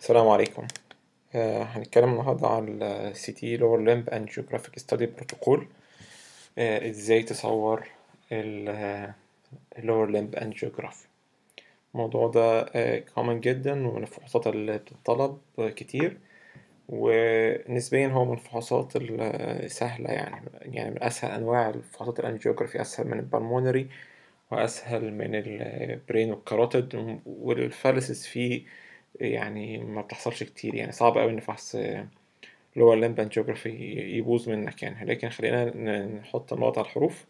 السلام عليكم آه، هنتكلم النهاردة عن ال CT Lower Limb Angiographic Study Protocol آه، ازاي تصور ال آه، Lower Limb Angiography الموضوع ده آه، common جدا ومن الفحوصات اللي بتطلب كتير ونسبيا هو من الفحوصات السهلة يعني يعني من أسهل أنواع الفحوصات الأنجيوغرافي أسهل من البلمونري وأسهل من البرين والكاروتيد والفالسس فيه يعني ما بتحصلش كتير يعني صعب أوي إن فحص لور لمب انجيوغرافي يبوظ منك يعني لكن خلينا ن- نحط النقط على الحروف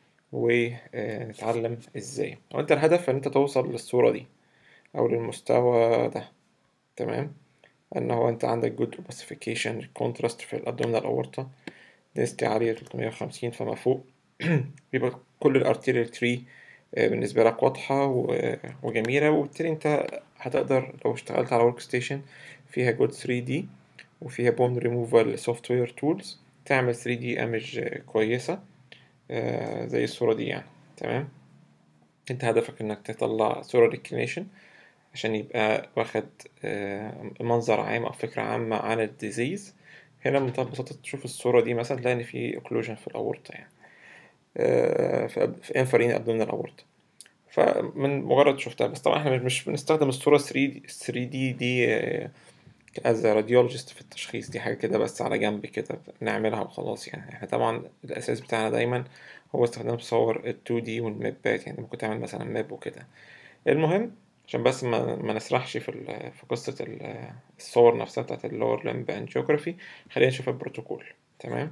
ونتعلم ازاي وانت الهدف ان انت توصل للصورة دي او للمستوى ده تمام ان هو انت عندك جود اوباسيفيكيشن كونتراست في الابدومينال اورتا دنسيتي عالية 350 فما فوق بيبقى كل الارتيريال تري بالنسبة لك واضحة و- وجميلة وبالتالي انت هتقدر لو اشتغلت على ورك ستيشن فيها جود 3 دي وفيها بون ريموفال سوفت وير تولز تعمل 3 دي ايمج كويسة آه، زي الصورة دي يعني تمام انت هدفك انك تطلع صورة ريكلينيشن عشان يبقى واخد آه، منظر عام او فكرة عامة عن الديزيز هنا بمنتهى البساطة تشوف الصورة دي مثلا تلاقي ان في اوكلوجن في الاورطة يعني آه، في في انفرين ابدومينال اورطة فمن مجرد شفتها بس طبعا احنا مش مش بنستخدم الصورة 3 دي 3 دي دي از راديولوجيست في التشخيص دي حاجة كده بس على جنب كده نعملها وخلاص يعني احنا طبعا الأساس بتاعنا دايما هو استخدام صور ال 2 دي والمابات يعني ممكن تعمل مثلا ماب وكده المهم عشان بس ما, ما نسرحش في ال- في قصة ال- الصور نفسها بتاعت اللور لمب انجيوغرافي خلينا نشوف البروتوكول تمام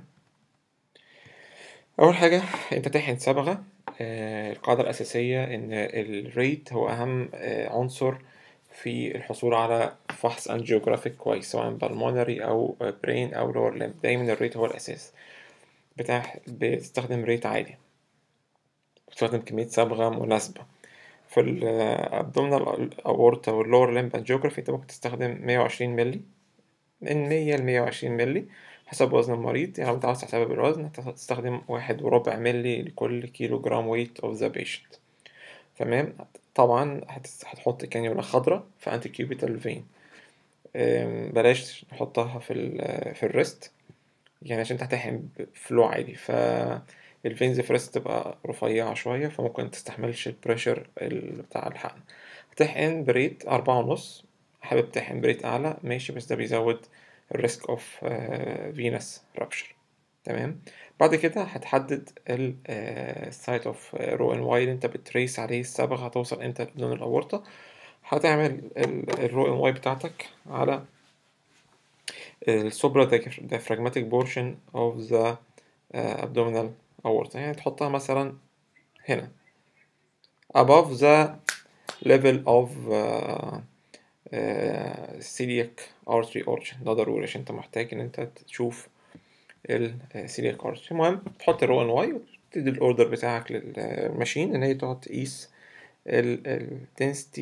أول حاجة أنت تحقن صبغة آه، القاعدة الأساسية إن الريت هو أهم آه، عنصر في الحصول على فحص انجيوغرافيك كويس سواء بالمونري أو برين أو لور لمب دايما الريت هو الأساس بتاع بتستخدم ريت عالي بتستخدم كمية صبغة مناسبة في الابدومينال اورتا واللور لمب انجيوغرافي انت ممكن تستخدم 120 مللي من 100 ل 120 مللي حسب وزن المريض يعني لو انت عاوز تحسبها بالوزن هتستخدم واحد وربع مللي لكل كيلو جرام ويت اوف ذا بيشنت تمام طبعا هتس- هتحط كانيولا خضراء في انتي كيوبيتال فين بلاش نحطها في ال في الريست يعني عشان انت هتحقن فلو عادي ف الفينز في الريست تبقى رفيعة شوية فممكن تستحملش البريشر ال- بتاع الحقن هتحقن بريت أربعة ونص حابب تحقن بريت أعلى ماشي بس ده بيزود الريسك اوف فينس رابشر تمام بعد كده هتحدد السايت اوف رو ان واي اللي انت بتريس عليه الصبغة هتوصل امتى لبدون الأورطة هتعمل الرو ان واي بتاعتك على السوبرا diaphragmatic portion of the uh, abdominal aorta يعني تحطها مثلا هنا above the level of uh, uh, celiac artery origin ده ضروري عشان انت محتاج ان انت تشوف ال celiac artery المهم تحط الرو ان واي وتدي الاوردر بتاعك للماشين ان هي تقعد تقيس ال ال density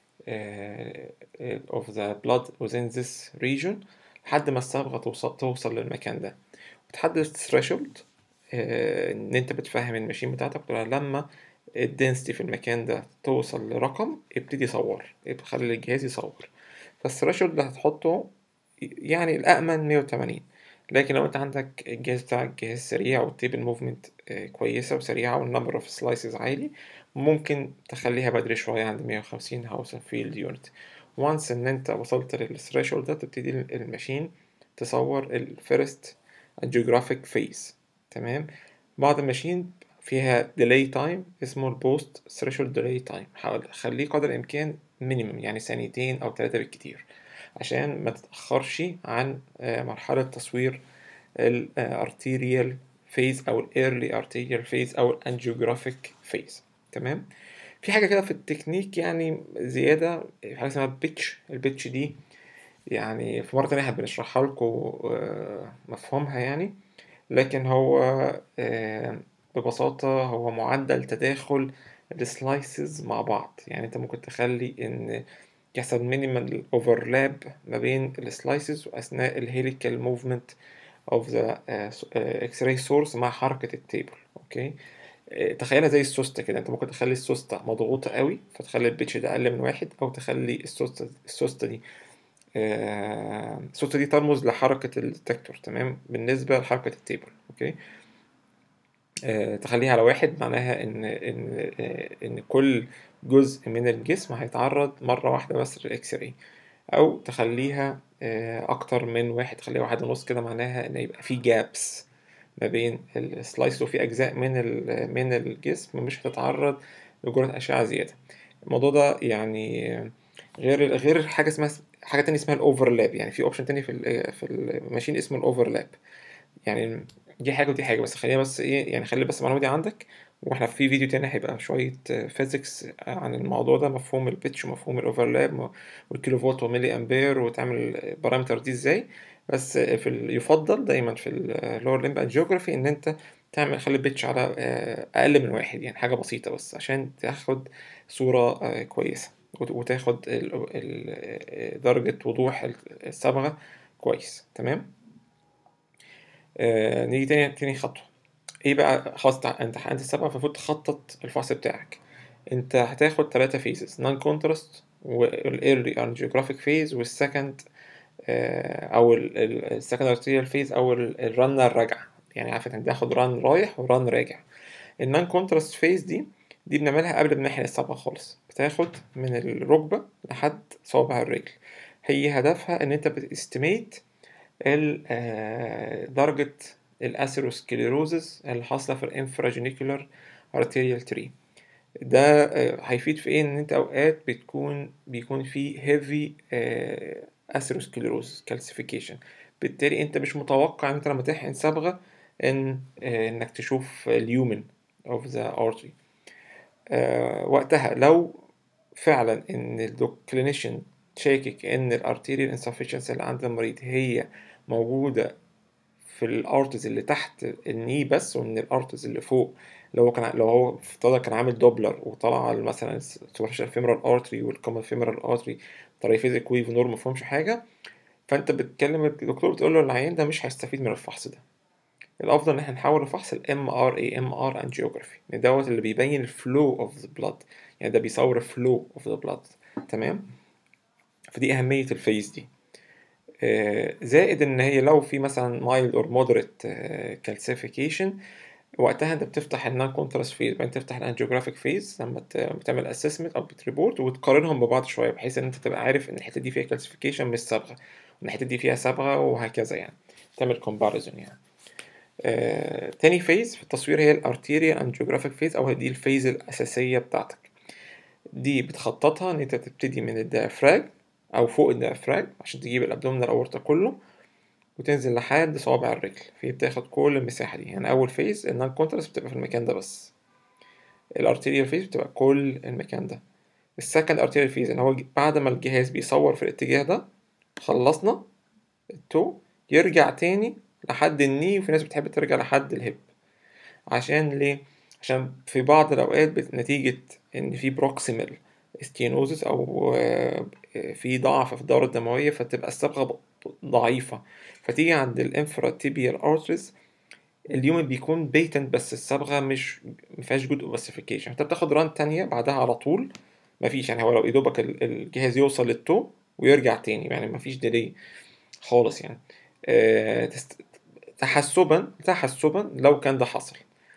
uh, of the blood within this region لحد ما الصبغة توصل توصل للمكان ده وتحدد الثريشولد ان انت بتفهم الماشين بتاعتك تقول لها لما الدنسيتي في المكان ده توصل لرقم ابتدي صور ابتدي خلي الجهاز يصور فالثريشولد اللي هتحطه يعني الأأمن 180 لكن لو انت عندك الجهاز بتاعك جهاز سريع والتيبل موفمنت كويسة وسريعة والنمبر اوف سلايسز عالي ممكن تخليها بدري شوية عند 150 هاوس فيلد يونت وانس ان انت وصلت للثريشولد ده تبتدي الماشين تصور الفيرست انجيوغرافيك فيز تمام بعض الماشين فيها ديلي تايم اسمه البوست ثريشولد ديلي تايم حاول خليه قدر الامكان مينيمم يعني ثانيتين او ثلاثة بالكتير عشان ما تتأخرش عن آه، مرحلة تصوير الارتيريال فيز او الايرلي ارتيريال فيز او الانجيوغرافيك فيز تمام في حاجة كده في التكنيك يعني زيادة في حاجة اسمها بيتش البيتش دي يعني في مرة تانية احنا بنشرحها لكم مفهومها يعني لكن هو آه، ببساطة هو معدل تداخل السلايسز مع بعض يعني انت ممكن تخلي ان يحصل مينيمال اوفرلاب ما بين السلايسز واثناء الهيليكال موفمنت اوف ذا اكس راي سورس مع حركة التيبل اوكي آه، تخيلها زي السوستة كده انت ممكن تخلي السوستة مضغوطة قوي فتخلي البيتش ده اقل من واحد او تخلي السوستة السوستة دي آه، السلطة دي ترمز لحركة الديتكتور تمام بالنسبة لحركة التيبل أوكي آه، تخليها على واحد معناها إن إن آه، إن كل جزء من الجسم هيتعرض مرة واحدة بس للإكس راي أو تخليها آه، أكتر من واحد تخليها واحد ونص كده معناها إن يبقى في جابس ما بين السلايس وفي أجزاء من ال- من الجسم مش هتتعرض لجرعة أشعة زيادة الموضوع ده يعني غير غير حاجة اسمها حاجة تانية اسمها الأوفرلاب يعني في أوبشن تاني في ال في الماشين اسمه الأوفرلاب يعني دي حاجة ودي حاجة بس خلينا بس إيه يعني خلي بس المعلومة دي عندك واحنا في فيديو تاني هيبقى شوية فيزيكس عن الموضوع ده مفهوم البيتش ومفهوم الأوفرلاب والكيلو فولت وملي أمبير وتعمل بارامتر دي ازاي بس في ال... يفضل دايما في اللور ليمب جيوغرافي ان انت تعمل خلي البيتش على آه، اقل من واحد يعني حاجة بسيطة بس عشان تاخد صورة آه، كويسة وت- وتاخد ال... ال... درجة وضوح الصبغة كويس تمام آه، نيجي تاني تاني خطوة ايه بقى خلاص تع- انت انت السبعة المفروض تخطط الفحص بتاعك انت هتاخد ثلاثة فيزز نون كونتراست والايرلي انجيوغرافيك فيز والسكند او السكند ارتيريال فيز او الرن الراجعة يعني عارف انت هتاخد ران رايح وران راجع النون كونتراست فيز دي دي بنعملها قبل ما نحقن الصبغة خالص بتاخد من الركبة لحد صوابع الرجل هي هدفها ان انت بتستيميت ال- آه، درجة الأثيروسكليروزس اللي حاصلة في الانفراجينيكولار arterial تري ده آه، هيفيد في ايه ان انت اوقات بتكون بيكون في heavy اثيروسكليروزس كالسيفيكيشن بالتالي انت مش متوقع ان انت لما تحقن صبغة ان آه، انك تشوف اليومن of the artery آه، وقتها لو فعلا ان الكلينيشن شاكك ان الارتيريال insufficiency اللي عند المريض هي موجودة في الارتز اللي تحت الني بس وان الارتز اللي فوق لو هو كان لو هو افترض كان عامل دوبلر وطلع على مثلا السوبرفيشال فيمورال ارتري والكومن فيمورال ارتري طريفيزيك ويف نور مفهومش حاجة فانت بتكلم الدكتور بتقول له العيان ده مش هيستفيد من الفحص ده الافضل ان احنا نحاول الفحص الام ار اي ام ار انجيوجرافي دوت اللي بيبين الفلو اوف ذا بلاد يعني ده بيصور فلو اوف ذا بلاد تمام فدي اهميه الفيز دي آه، زائد ان هي لو في مثلا مايلد اور مودريت كالسيفيكيشن وقتها انت بتفتح النون كونتراست فيز بعدين تفتح الانجيوجرافيك فيز لما ت- بتعمل اسسمنت او بتريبورت وتقارنهم ببعض شويه بحيث ان انت تبقى عارف ان الحته دي فيها كالسيفيكيشن مش صبغه وان الحته دي فيها صبغه وهكذا يعني تعمل كومباريزون يعني آه، تاني فيز في التصوير هي الارتيريال انجيوجرافيك فيز او دي الفيز الاساسيه بتاعتك دي بتخططها ان انت تبتدي من الديافراج او فوق الديافراج عشان تجيب الابدومينال اورتا كله وتنزل لحد صوابع الرجل فهي بتاخد كل المساحه دي يعني اول فيز النون كونتراست بتبقى في المكان ده بس الارتيريال فيز بتبقى كل المكان ده السكند ارتيريال فيز ان هو بعد ما الجهاز بيصور في الاتجاه ده خلصنا التو يرجع تاني لحد الني وفي ناس بتحب ترجع لحد الهب عشان ليه؟ عشان في بعض الأوقات بت- نتيجة إن في بروكسيمال ستينوزس أو آه، في ضعف في الدورة الدموية فتبقى الصبغة ب- ضعيفة فتيجي عند الانفراتيبيال ارتريز اليوم بيكون بيتنت بس الصبغة مش مفيهاش جود اوبسيفيكيشن انت بتاخد ران تانية بعدها على طول مفيش يعني هو لو يدوبك ال- الجهاز يوصل للتو ويرجع تاني يعني مفيش ديلي خالص يعني آه، تست- تحسبا تحسبا لو كان ده حصل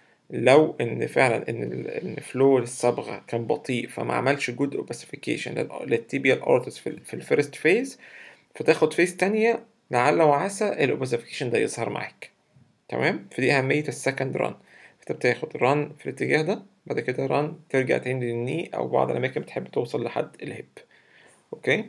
لو ان فعلا ان ال- ان فلو الصبغه كان بطيء فما عملش جود اوبسيفيكيشن للتيبيال ارتس في, ال- في الفيرست فيز فتاخد فيز تانية لعل وعسى الاوبسيفيكيشن ده يظهر معاك تمام فدي اهميه السكند ران انت بتاخد ران في الاتجاه ده بعد كده ران ترجع تاني للني او بعض الاماكن بتحب توصل لحد الهيب اوكي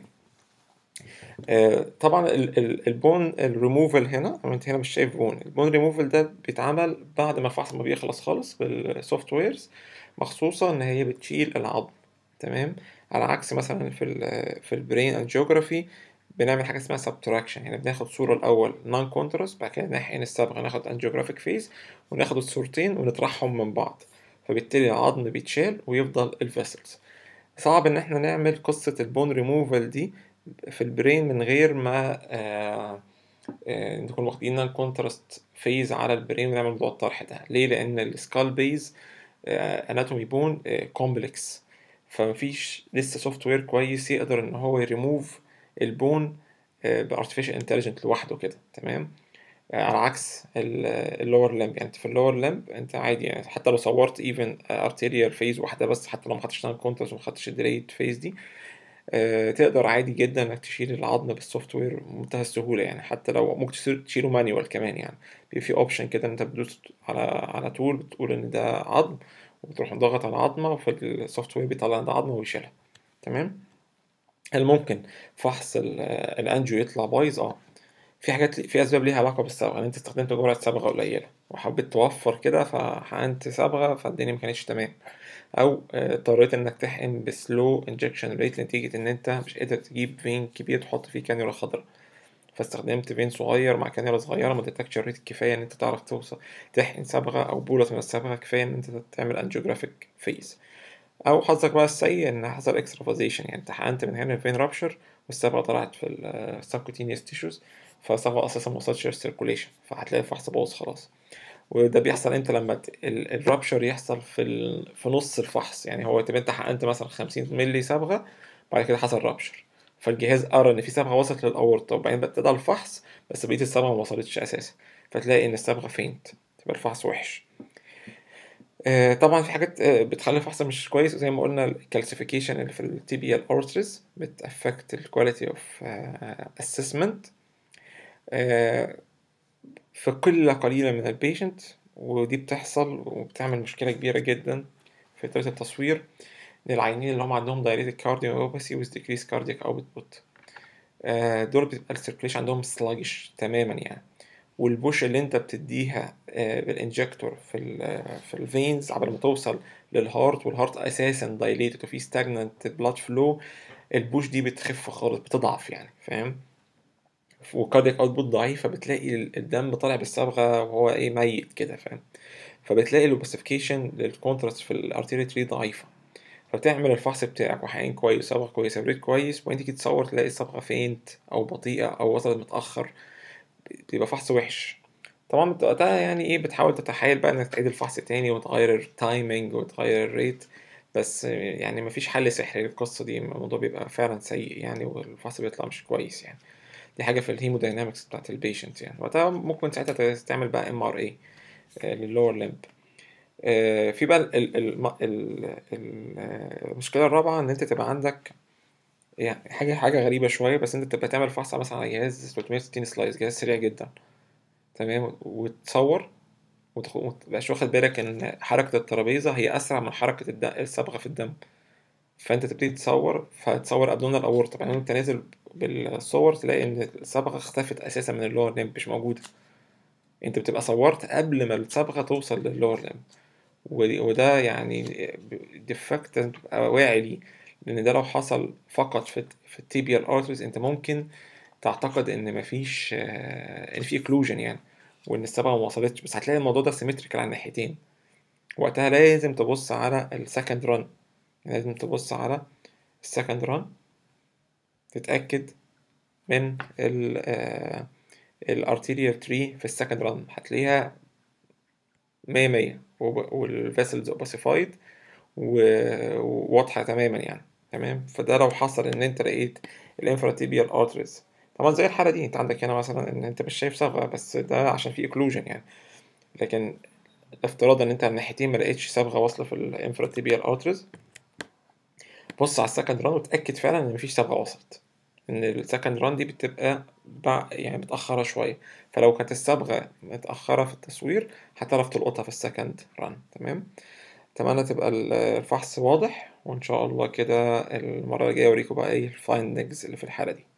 آه، طبعا ال- ال- البون الريموفال هنا أو انت هنا مش شايف بون البون ريموفال ده بيتعمل بعد ما الفحص ما بيخلص خالص بالسوفت ويرز مخصوصة ان هي بتشيل العظم تمام على عكس مثلا في ال في البرين انجيوجرافي بنعمل حاجه اسمها سبتراكشن يعني بناخد صوره الاول نون كونتراست بعد كده نحقن الصبغه ناخد انجيوجرافيك فيز وناخد الصورتين ونطرحهم من بعض فبالتالي العظم بيتشال ويفضل الفيسلز صعب ان احنا نعمل قصه البون ريموفال دي في البرين من غير ما آه آه نكون واخدين الكونتراست فيز على البرين ونعمل موضوع الطرح ده ليه لان السكال بيز اناتومي بون كومبلكس فمفيش لسه سوفت وير كويس يقدر ان هو يريموف البون بارتفيشال انتليجنت لوحده كده تمام آه، على عكس اللور لمب يعني انت في اللور لمب انت عادي يعني حتى لو صورت ايفن ارتيريال فيز واحده بس حتى لو ما خدتش كونتراست وما خدتش الديليت فيز دي آه، تقدر عادي جدا انك تشيل العظم بالسوفت وير بمنتهى السهوله يعني حتى لو ممكن تشيل- تشيله مانيوال كمان يعني بيبقى في اوبشن كده ان انت بتدوس على على طول بتقول ان ده عظم وبتروح مضغط على العظمه وفي السوفت وير بيطلع ان ده عظمه ويشيلها تمام هل ممكن فحص ال- الانجيو يطلع بايظ اه في حاجات في اسباب ليها علاقه بالصبغه يعني انت استخدمت جرعه صبغه قليله وحبيت توفر كده فحقنت صبغه فالدنيا ما كانتش تمام او آه، اضطريت انك تحقن بسلو انجكشن ريت نتيجه ان انت مش قادر تجيب فين كبير تحط فيه كانيولا خضراء فاستخدمت فين صغير مع كانيولا صغيره ما ادتكش الريت الكفايه ان انت تعرف توصل تحقن صبغه او بولة من الصبغه كفايه ان انت تعمل انجيوجرافيك فيز او حظك بقى السيء ان حصل اكسترافازيشن يعني انت حقنت من هنا الفين رابشر والصبغه طلعت في السبكوتينيوس تيشوز فالصبغه اساسا ما وصلتش للسيركوليشن فهتلاقي الفحص باظ خلاص وده بيحصل امتى لما الرابشر يحصل في ال... في نص الفحص يعني هو تبقى انت حقنت مثلا 50 مللي صبغه بعد كده حصل رابشر فالجهاز قرا ان في صبغه وصلت للاورطه وبعدين ابتدى الفحص بس بقيه الصبغه ما وصلتش اساسا فتلاقي ان الصبغه فينت تبقى الفحص وحش آه، طبعا في حاجات آه، بتخلي الفحص مش كويس زي ما قلنا الكالسيفيكيشن اللي في التيبيال اورترز بتأفكت الكواليتي اوف اسسمنت في قلة قليلة من البيشنت ودي بتحصل وبتعمل مشكلة كبيرة جدا في طريقة التصوير للعيانين اللي هم عندهم dilated cardiomyopathy with decreased cardiac output آه، دول بتبقى السيركيليشن عندهم sluggish تماما يعني والبوش اللي انت بتديها آه، بالانجكتور في ال في الفينز قبل ما توصل للهارت والهارت اساسا دايليتد وفي stagnant blood flow البوش دي بتخف خالص بتضعف يعني فاهم وكاردياك اوتبوت ضعيف فبتلاقي ال- الدم طالع بالصبغه وهو ايه ميت كده فاهم فبتلاقي الاوباسيفيكيشن للكونتراست في الارتيري تري ضعيفه فبتعمل الفحص بتاعك وحقين كويس صبغه كويسه بريد كويس وبعدين تيجي تصور تلاقي الصبغه فينت او بطيئه او وصلت متاخر بيبقى فحص وحش طبعا انت وقتها يعني ايه بتحاول تتحايل بقى انك تعيد الفحص تاني وتغير التايمنج وتغير الريت بس يعني مفيش حل سحري للقصة دي الموضوع بيبقى فعلا سيء يعني والفحص بيطلع مش كويس يعني دي حاجة في الهيموداينامكس بتاعت البيشنت يعني وقتها ممكن ساعتها تعمل بقى ام ار اي للور لمب في بقى ال- ال- الم- ال- ال- المشكلة الرابعة ان انت تبقى عندك يعني حاجة حاجة غريبة شوية بس انت تبقى تعمل فحص مثلا على جهاز 360 سلايس جهاز سريع جدا تمام وتصور وتخ- ومتبقاش واخد بالك ان حركة الترابيزة هي اسرع من حركة الد- الصبغة في الدم فانت تبتدي تصور فتصور ابدومينال اورتا بعدين انت نازل بالصور تلاقي ان الصبغة اختفت اساسا من اللور ليمب مش موجودة انت بتبقى صورت قبل ما الصبغة توصل للور ليمب ودي- وده يعني ديفكت لازم تبقى واعي ليه لان ده لو حصل فقط في في التيبيال ارتريز انت ممكن تعتقد ان مفيش آه، ان في اكلوجن يعني وان الصبغه ما وصلتش بس هتلاقي الموضوع ده سيمتريكال على الناحيتين وقتها لازم تبص على السكند ران لازم تبص على السكند ران تتاكد من ال الارتيريال تري في السكند ران هتلاقيها مية مية والفيسلز اوباسيفايد وواضحة تماما يعني تمام فده لو حصل ان انت لقيت الانفراتيبيال ارتريز طبعا زي الحالة دي انت عندك هنا مثلا ان انت مش شايف صبغة بس ده عشان في اكلوجن يعني لكن افتراضا ان انت على الناحيتين ما لقيتش صبغة واصلة في الانفراتيبيال ارتريز بص على السكند ران وتأكد فعلا ان مفيش صبغة وصلت ان السكند ران دي بتبقى بع... يعني متأخرة شوية فلو كانت الصبغة متأخرة في التصوير هتعرف تلقطها في السكند ران تمام أتمنى تبقى ال- الفحص واضح وإن شاء الله كده المرة الجاية أوريكم بقى إيه الفايندنجز اللي في الحالة دي